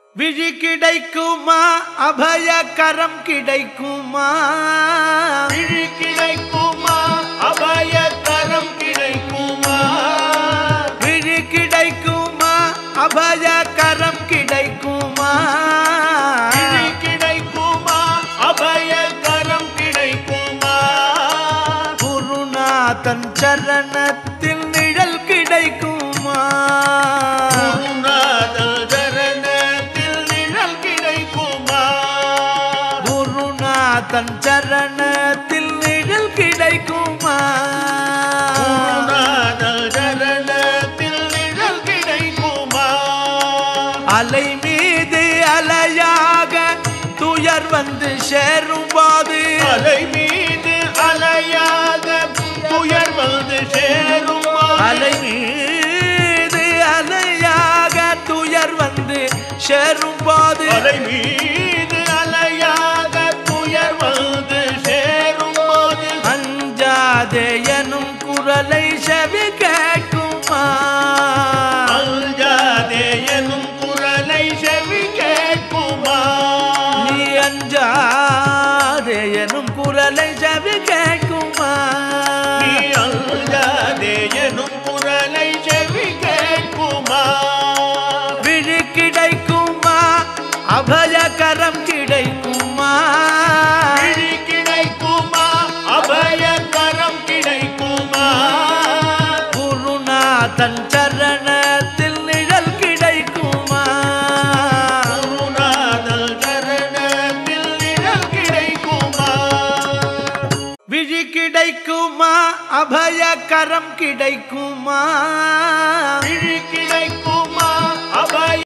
விழி கிடைக்குமா அபயகரம் கிடைக்குமா விழி கிடைக்குமா அபயகரம் கிடைக்குமா விழி கிடைக்குமா அபயகரம் கிடைக்குமா விழி கிடைக்குமா அபயகரம் கிடைக்குமா குருநாதன் சரணத்தில் நிழல் கிடைக்குமா குருநாதல் சரணத்தில் நிழல் கிடைக்குமா குருநாதன் சரணத்தில் நிழல் கிடைக்குமா குருநாதல் சரணத்தில் நிழல் கிடைக்குமா அலை மீது அலையாக துயர் வந்து சேரும் போது அலை மீது அலையாக துயர் வந்து சேரும் அலை மீது அலையாக துயர் வந்து சேரும் போது அலை மீது அலையாக துயர் வந்து சேரும் போது அஞ்சாதே எனும் குரலை செவி கேட்குமா அஞ்சாதே எனும் குரலை செவி கேட்குமா நீ அஞ்சாதே எனும் குரலை செவி கேட்குமா நீ அஞ்சாதே எனும் குரலை செவி கேட்குமா விழி கிடைக்குமா அபயகரம் கிடைக்குமா விழி கிடைக்குமா அபயகரம் கிடைக்குமா குருநாதன் சரணத்தில் நிழல் கிடைக்குமா குருநாதல் சரணத்தில் நிழல் கிடைக்குமா விழி கிடைக்குமா அபயகரம் கிடைக்குமா விழி கிடைக்குமா